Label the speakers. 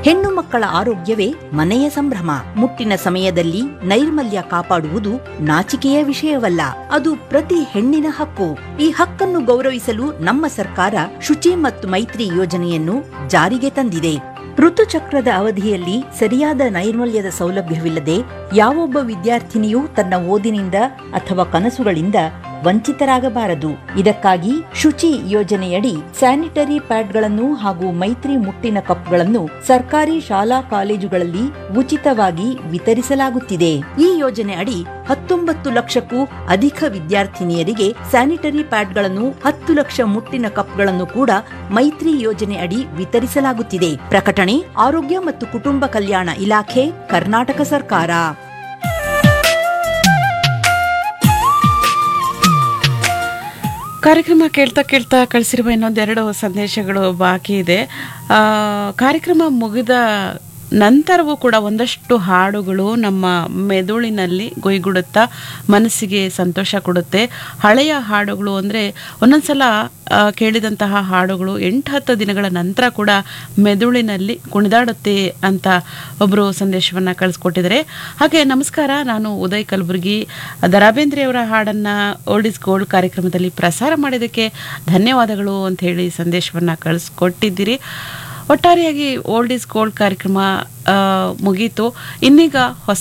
Speaker 1: ಹೆಣ್ಣು ಮಕ್ಕಳ ಆರೋಗ್ಯವೇ ಮನೆಯ ಸಂಭ್ರಮ ಮುಟ್ಟಿನ ಸಮಯದಲ್ಲಿ ನೈರ್ಮಲ್ಯ ಕಾಪಾಡುವುದು ನಾಚಿಕೆಯ ವಿಷಯವಲ್ಲ ಅದು ಪ್ರತಿ ಹೆಣ್ಣಿನ ಹಕ್ಕು ಈ ಹಕ್ಕನ್ನು ಗೌರವಿಸಲು ನಮ್ಮ ಸರ್ಕಾರ ಶುಚಿ ಮತ್ತು ಮೈತ್ರಿ ಯೋಜನೆಯನ್ನು ಜಾರಿಗೆ ತಂದಿದೆ ಋತುಚಕ್ರದ ಅವಧಿಯಲ್ಲಿ ಸರಿಯಾದ ನೈರ್ಮಲ್ಯದ ಸೌಲಭ್ಯವಿಲ್ಲದೆ ಯಾವೊಬ್ಬ ವಿದ್ಯಾರ್ಥಿನಿಯೂ ತನ್ನ ಓದಿನಿಂದ ಅಥವಾ ಕನಸುಗಳಿಂದ ವಂಚಿತರಾಗಬಾರದು ಇದಕ್ಕಾಗಿ ಶುಚಿ ಯೋಜನೆಯಡಿ ಸ್ಯಾನಿಟರಿ ಪ್ಯಾಡ್ಗಳನ್ನು ಹಾಗೂ ಮೈತ್ರಿ ಮುಟ್ಟಿನ ಕಪ್ಗಳನ್ನು ಸರ್ಕಾರಿ ಶಾಲಾ ಕಾಲೇಜುಗಳಲ್ಲಿ ಉಚಿತವಾಗಿ ವಿತರಿಸಲಾಗುತ್ತಿದೆ ಈ ಯೋಜನೆ ಅಡಿ ಹತ್ತೊಂಬತ್ತು ಲಕ್ಷಕ್ಕೂ ಅಧಿಕ ವಿದ್ಯಾರ್ಥಿನಿಯರಿಗೆ ಸ್ಯಾನಿಟರಿ ಪ್ಯಾಡ್ಗಳನ್ನು ಹತ್ತು ಲಕ್ಷ ಮುಟ್ಟಿನ ಕಪ್ಗಳನ್ನು ಕೂಡ ಮೈತ್ರಿ ಯೋಜನೆ ಅಡಿ ವಿತರಿಸಲಾಗುತ್ತಿದೆ ಪ್ರಕಟಣೆ ಆರೋಗ್ಯ ಮತ್ತು ಕುಟುಂಬ ಕಲ್ಯಾಣ ಇಲಾಖೆ ಕರ್ನಾಟಕ ಸರ್ಕಾರ
Speaker 2: ಕಾರ್ಯಕ್ರಮ ಕೇಳ್ತಾ ಕೇಳ್ತಾ ಕಳಿಸಿರುವ ಇನ್ನೊಂದೆರಡು ಸಂದೇಶಗಳು ಬಾಕಿ ಇದೆ ಆ, ಕಾರ್ಯಕ್ರಮ ಮುಗಿದ ನಂತರವೂ ಕೂಡ ಒಂದಷ್ಟು ಹಾಡುಗಳು ನಮ್ಮ ಮೆದುಳಿನಲ್ಲಿ ಗೊಯ್ಗುಡುತ್ತಾ ಮನಸ್ಸಿಗೆ ಸಂತೋಷ ಕೊಡುತ್ತೆ ಹಳೆಯ ಹಾಡುಗಳು ಅಂದರೆ ಒಂದೊಂದ್ಸಲ ಆ, ಕೇಳಿದಂತಹ ಹಾಡುಗಳು ಎಂಟು ಹತ್ತು ದಿನಗಳ ನಂತರ ಕೂಡ ಮೆದುಳಿನಲ್ಲಿ ಕುಣಿದಾಡುತ್ತೆ ಅಂತ ಒಬ್ಬರು ಸಂದೇಶವನ್ನು ಕಳಿಸ್ಕೊಟ್ಟಿದ್ದಾರೆ ಹಾಗೆ ನಮಸ್ಕಾರ ನಾನು ಉದಯ್ ಕಲಬುರ್ಗಿ ದರಾಬೇಂದ್ರಿ ಅವರ ಹಾಡನ್ನು ಓಲ್ಡ್ ಇಸ್ ಗೋಲ್ಡ್ ಕಾರ್ಯಕ್ರಮದಲ್ಲಿ ಪ್ರಸಾರ ಮಾಡಿದ್ದಕ್ಕೆ ಧನ್ಯವಾದಗಳು ಅಂತ ಹೇಳಿ ಸಂದೇಶವನ್ನು ಕಳಿಸ್ಕೊಟ್ಟಿದ್ದೀರಿ ಒಟ್ಟಾರೆಯಾಗಿ ಓಲ್ಡ್ ಇಸ್ ಗೋಲ್ಡ್ ಕಾರ್ಯಕ್ರಮ ಆ, ಮುಗೀತು ಇನ್ನೀಗ ಹೊಸ